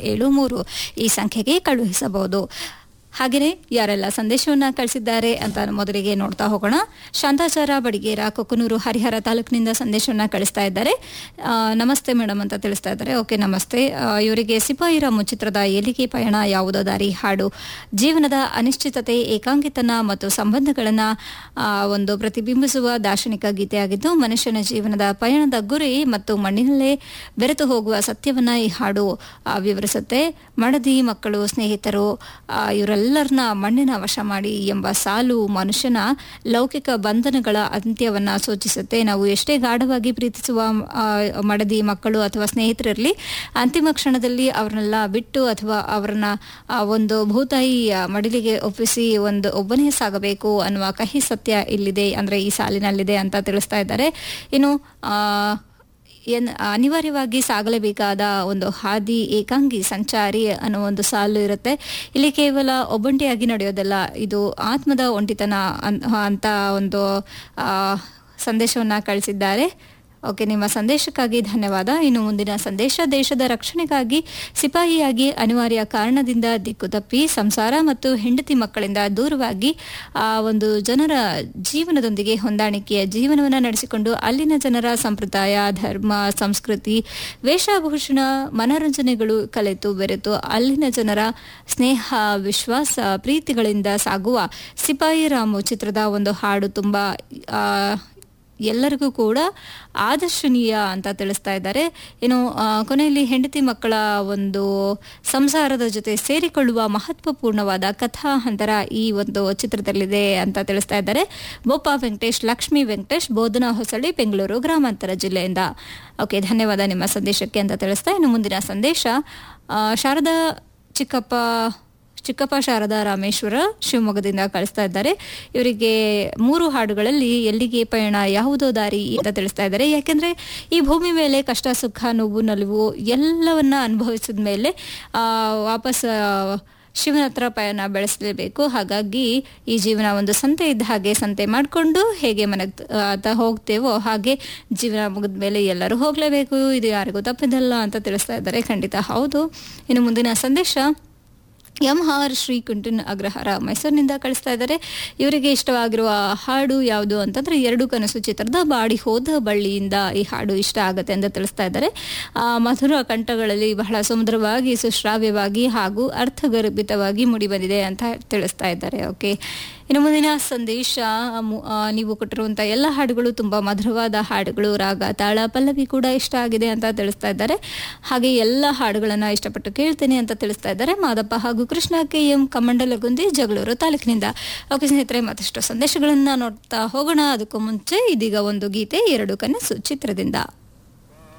ಏಳು ಮೂರು ಈ ಸಂಖ್ಯೆಗೆ ಕಳುಹಿಸಬಹುದು ಹಾಗೆಯೇ ಯಾರೆಲ್ಲ ಸಂದೇಶವನ್ನ ಕಳಿಸಿದ್ದಾರೆ ಅಂತ ಮೊದಲಿಗೆ ನೋಡ್ತಾ ಹೋಗೋಣ ಶಾಂತಾಚಾರ ಬಡಿಗೇರ ಕೊಕ್ಕನೂರು ಹರಿಹರ ತಾಲೂಕಿನಿಂದ ಸಂದೇಶವನ್ನ ಕಳಿಸ್ತಾ ಇದ್ದಾರೆ ಆ, ನಮಸ್ತೆ ಮೇಡಮ್ ಅಂತ ತಿಳಿಸ್ತಾ ಇದ್ದಾರೆ ಓಕೆ ನಮಸ್ತೆ ಆ, ಇವರಿಗೆ ಸಿಪಾಯಿರ ಮುಚಿತ್ರದ ಎಲ್ಲಿಗೆ ಪಯಣ ಯಾವುದೋ ದಾರಿ ಹಾಡು ಜೀವನದ ಅನಿಶ್ಚಿತತೆ ಏಕಾಂಗಿತನ ಮತ್ತು ಸಂಬಂಧಗಳನ್ನ ಆ, ಒಂದು ಪ್ರತಿಬಿಂಬಿಸುವ ದಾರ್ಶನಿಕ ಗೀತೆಯಾಗಿದ್ದು ಮನುಷ್ಯನ ಜೀವನದ ಪಯಣದ ಗುರಿ ಮತ್ತು ಮಣ್ಣಿನಲ್ಲೇ ಬೆರೆತು ಹೋಗುವ ಸತ್ಯವನ್ನ ಈ ಹಾಡು ಆ, ವಿವರಿಸುತ್ತೆ ಮಡದಿ ಮಕ್ಕಳು ಸ್ನೇಹಿತರು ಆ, ಇವರೆಲ್ಲರನ್ನ ಮಣ್ಣಿನ ವಶ ಮಾಡಿ ಎಂಬ ಸಾಲು ಮನುಷ್ಯನ ಲೌಕಿಕ ಬಂಧನಗಳ ಅಂತ್ಯವನ್ನ ಸೂಚಿಸುತ್ತೆ ನಾವು ಎಷ್ಟೇ ಗಾಢವಾಗಿ ಪ್ರೀತಿಸುವ ಆ, ಮಡದಿ ಮಕ್ಕಳು ಅಥವಾ ಸ್ನೇಹಿತರಿರಲಿ ಅಂತಿಮ ಕ್ಷಣದಲ್ಲಿ ಅವ್ರನ್ನೆಲ್ಲ ಬಿಟ್ಟು ಅಥವಾ ಅವರನ್ನ ಆ, ಒಂದು ಭೂತಾಯಿಯ ಮಡಿಲಿಗೆ ಒಪ್ಪಿಸಿ ಒಂದು ಒಬ್ಬನೇ ಸಾಗಬೇಕು ಅನ್ನುವ ಕಹಿ ಸತ್ಯ ಇಲ್ಲಿದೆ ಅಂದ್ರೆ ಈ ಸಾಲಿನಲ್ಲಿದೆ ಅಂತ ತಿಳಿಸ್ತಾ ಇದ್ದಾರೆ ಇನ್ನು ಆ ಏನ್ ಅನಿವಾರ್ಯವಾಗಿ ಸಾಗಲೇಬೇಕಾದ ಒಂದು ಹಾದಿ ಏಕಾಂಗಿ ಸಂಚಾರಿ ಅನ್ನೋ ಒಂದು ಸಾಲು ಇರುತ್ತೆ ಇಲ್ಲಿ ಕೇವಲ ಒಬ್ಬಂಟಿಯಾಗಿ ನಡೆಯೋದಲ್ಲ ಇದು ಆತ್ಮದ ಒಂಟಿತನ ಅನ್- ಅಂತ ಒಂದು ಆ, ಸಂದೇಶವನ್ನ ಕಳಿಸಿದ್ದಾರೆ ಓಕೆ ನಿಮ್ಮ ಸಂದೇಶಕ್ಕಾಗಿ ಧನ್ಯವಾದ ಇನ್ನು ಮುಂದಿನ ಸಂದೇಶ ದೇಶದ ರಕ್ಷಣೆಗಾಗಿ ಸಿಪಾಯಿಯಾಗಿ ಅನಿವಾರ್ಯ ಕಾರಣದಿಂದ ದಿಕ್ಕು ತಪ್ಪಿ ಸಂಸಾರ ಮತ್ತು ಹೆಂಡತಿ ಮಕ್ಕಳಿಂದ ದೂರವಾಗಿ ಆ ಒಂದು ಜನರ ಜೀವನದೊಂದಿಗೆ ಹೊಂದಾಣಿಕೆಯ ಜೀವನವನ್ನು ನಡೆಸಿಕೊಂಡು ಅಲ್ಲಿನ ಜನರ ಸಂಪ್ರದಾಯ ಧರ್ಮ ಸಂಸ್ಕೃತಿ ವೇಷಭೂಷಣ ಮನರಂಜನೆಗಳು ಕಲೆತು ಬೆರೆತು ಅಲ್ಲಿನ ಜನರ ಸ್ನೇಹ ವಿಶ್ವಾಸ ಪ್ರೀತಿಗಳಿಂದ ಸಾಗುವ ಸಿಪಾಯಿ ರಾಮು ಚಿತ್ರದ ಒಂದು ಹಾಡು ತುಂಬಾ ಆ, ಎಲ್ಲರಿಗೂ ಕೂಡ ಆದರ್ಶನೀಯ ಅಂತ ತಿಳಿಸ್ತಾ ಇದ್ದಾರೆ ಇನ್ನು ಆ, ಕೊನೆಯಲ್ಲಿ ಹೆಂಡತಿ ಮಕ್ಕಳ ಒಂದು ಸಂಸಾರದ ಜೊತೆ ಸೇರಿಕೊಳ್ಳುವ ಮಹತ್ವಪೂರ್ಣವಾದ ಕಥಾ ಹಂತರ ಈ ಒಂದು ಚಿತ್ರದಲ್ಲಿದೆ ಅಂತ ತಿಳಿಸ್ತಾ ಇದ್ದಾರೆ ಬೋಪ ವೆಂಕಟೇಶ್ ಲಕ್ಷ್ಮೀ ವೆಂಕಟೇಶ್ ಬೋಧನಾ ಹೊಸಳ್ಳಿ ಬೆಂಗಳೂರು ಗ್ರಾಮಾಂತರ ಜಿಲ್ಲೆಯಿಂದ ಓಕೆ ಧನ್ಯವಾದ ನಿಮ್ಮ ಸಂದೇಶಕ್ಕೆ ಅಂತ ತಿಳಿಸ್ತಾ ಇನ್ನು ಮುಂದಿನ ಸಂದೇಶ ಆ, ಶಾರದಾ ಚಿಕ್ಕಪ್ಪ ಚಿಕ್ಕಪ್ಪ ಶಾರದಾ ರಾಮೇಶ್ವರ ಶಿವಮೊಗ್ಗದಿಂದ ಕಳಿಸ್ತಾ ಇದ್ದಾರೆ ಇವರಿಗೆ ಮೂರು ಹಾಡುಗಳಲ್ಲಿ ಎಲ್ಲಿಗೆ ಪಯಣ ಯಾವುದೋ ದಾರಿ ಅಂತ ತಿಳಿಸ್ತಾ ಇದ್ದಾರೆ ಯಾಕೆಂದ್ರೆ ಈ ಭೂಮಿ ಮೇಲೆ ಕಷ್ಟ ಸುಖ ನೋವು ನಲಿವು ಎಲ್ಲವನ್ನ ಅನುಭವಿಸಿದ ಮೇಲೆ ಆ, ವಾಪಸ್ ಆ, ಶಿವನ ಹತ್ರ ಪಯಣ ಬೆಳೆಸಲೇಬೇಕು ಹಾಗಾಗಿ ಈ ಜೀವನ ಒಂದು ಸಂತೆ ಇದ್ದ ಹಾಗೆ ಸಂತೆ ಮಾಡಿಕೊಂಡು ಹೇಗೆ ಮನೆಗೆ ತ ಹೋಗ್ತೇವೋ ಹಾಗೆ ಜೀವನ ಮುಗಿದ ಮೇಲೆ ಎಲ್ಲರೂ ಹೋಗಲೇಬೇಕು ಇದು ಯಾರಿಗೂ ತಪ್ಪಿದಲ್ಲ ಅಂತ ತಿಳಿಸ್ತಾ ಇದ್ದಾರೆ ಖಂಡಿತ ಹೌದು ಇನ್ನು ಮುಂದಿನ ಸಂದೇಶ ಎಂ ಆರ್ ಶ್ರೀ ಕುಂಟನ್ ಅಗ್ರಹಾರ ಮೈಸೂರಿನಿಂದ ಕಳಿಸ್ತಾ ಇದ್ದಾರೆ ಇವರಿಗೆ ಇಷ್ಟವಾಗಿರುವ ಹಾಡು ಯಾವುದು ಅಂತಂದ್ರೆ ಎರಡು ಕನಸು ಚಿತ್ರದ ಬಾಡಿ ಹೋದ ಬಳ್ಳಿಯಿಂದ ಈ ಹಾಡು ಇಷ್ಟ ಆಗುತ್ತೆ ಅಂತ ತಿಳಿಸ್ತಾ ಇದ್ದಾರೆ ಆ, ಮಧುರ ಕಂಠಗಳಲ್ಲಿ ಬಹಳ ಸುಂದರವಾಗಿ ಸುಶ್ರಾವ್ಯವಾಗಿ ಹಾಗೂ ಅರ್ಥಗರ್ಭಿತವಾಗಿ ಮೂಡಿಬಂದಿದೆ ಅಂತ ತಿಳಿಸ್ತಾ ಇದ್ದಾರೆ ಓಕೆ ಇನ್ನು ಮುಂದಿನ ಸಂದೇಶ ಮು- ಆ, ನೀವು ಕೊಟ್ಟಿರುವಂತಹ ಎಲ್ಲ ಹಾಡುಗಳು ತುಂಬಾ ಮಧುರವಾದ ಹಾಡುಗಳು ರಾಗ ತಾಳ ಪಲ್ಲವಿ ಕೂಡ ಇಷ್ಟ ಆಗಿದೆ ಅಂತ ತಿಳಿಸ್ತಾ ಇದ್ದಾರೆ ಹಾಗೆ ಎಲ್ಲ ಹಾಡುಗಳನ್ನ ಇಷ್ಟಪಟ್ಟು ಕೇಳ್ತೇನೆ ಅಂತ ತಿಳಿಸ್ತಾ ಇದ್ದಾರೆ ಮಾದಪ್ಪ ಹಾಗೂ ಕೃಷ್ಣ ಕೆ ಎಂ ಕಮಂಡಲಗುಂದಿ ಜಗಳೂರು ತಾಲೂಕಿನಿಂದ ಓಕೆ ಸ್ನೇಹಿತರೆ ಮತ್ತಷ್ಟು ಸಂದೇಶಗಳನ್ನ ನೋಡ್ತಾ ಹೋಗೋಣ ಅದಕ್ಕೂ ಮುಂಚೆ ಇದೀಗ ಒಂದು ಗೀತೆ ಎರಡು ಕನಸು ಚಿತ್ರದಿಂದ